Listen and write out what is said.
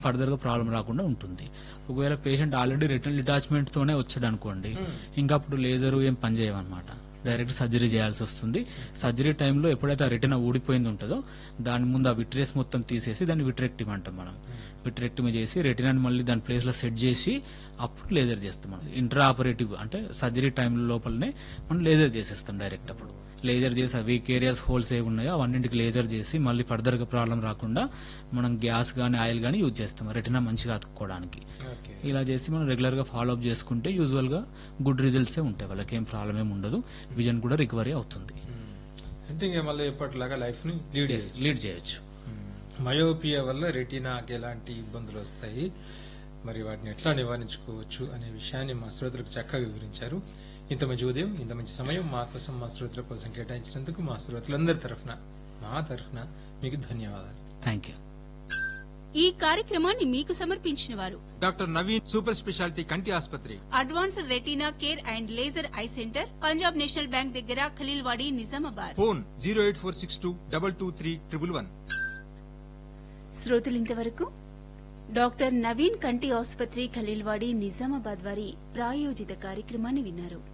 further గా problem రాకుండా ఉంటుంది ఒకవేళ పేషెంట్ ఆల్రెడీ రిటర్న్ డిటాచ్మెంట్ తోనే వచ్చాడు అనుకోండి ఇంకా అప్పుడు లేజర్ ఏం పని చేయమన్నమాట డైరెక్ట్ సర్జరీ చేయాల్సి వస్తుంది సర్జరీ టైంలో ఎప్పుడైతే ఆ రెటినా ఊడిపోయింది ఉంటుందో దాని ముందు ఆ విట్రేస్ మొత్తం తీసేసి దాన్ని విట్రెక్టివ్ అంటాం మనం విట్రెక్టివ్ చేసి రెటినాని మళ్ళీ దాని ప్లేస్ లో సెట్ చేసి అప్పుడు లేజర్ చేస్తాం మనం ఇంట్రా ఆపరేటివ్ అంటే సర్జరీ టైం లోపలనే మనం లేజర్ చేసేస్తాం డైరెక్ట్ అప్పుడు లేజర్ చేసి ఆ వీక్ ఏరియాస్ హోల్స్ ఏవి ఉన్నాయో అవన్నింటికి లేజర్ చేసి మళ్ళీ ఫర్దర్ గా ప్రాబ్లం రాకుండా మనం గ్యాస్ గానీ ఆయిల్ గానీ యూజ్ చేస్తాం రెటినా మంచిగా అతుక్కోవడానికి ఓకే ఇలా చేసి మనం రెగ్యులర్ గా ఫాలో అప్ చేసుకుంటే యూజువల్ గా గుడ్ రిజల్ట్స్ ఉంటాయి వాళ్ళకి ఏం ప్రాబ్లం ఏమి ఉండదు విజన్ కూడా రికవరీ అవుతుంది అంటే ఇంకా మళ్ళీ ఎప్పటిలాగా లైఫ్ ని లీడ్ చేస్తుంది లీడ్ చేయొచ్చు మయోపియా వల్ల రెటీనాకి ఎలాంటి ఇబ్బందులు వస్తాయి మరి వాటిని ఎట్లా నివారించుకోవచ్చు అనే విషయాన్ని మా శ్రోతలకు చక్కగా వివరించారు ఇంత మంచి ఉదయం ఇంత మంచి సమయం మా కోసం మా శ్రోతల కోసం కేటాయించినందుకు మా శ్రోతలందరి తరఫున మా తరఫున మీకు ధన్యవాదాలు థ్యాంక్ యూ ఈ కార్యక్రమాన్ని మీకు సమర్పించిన వారు డాక్టర్ నవీన్ సూపర్ స్పెషాలిటీ కంటి ఆసుపత్రి advanced retina care and laser eye centre Punjab National Bank దగ్గర Khaleelwadi Nizamabad phone zero eight four six two double two three triple one శ్రోతలింతవరకు డాక్టర్ నవీన్ కంటి ఆసుపత్రి ఖలీల్వాడి నిజామాబాద్ వారి ప్రాయోజిత కార్యక్రమాన్ని విన్నారు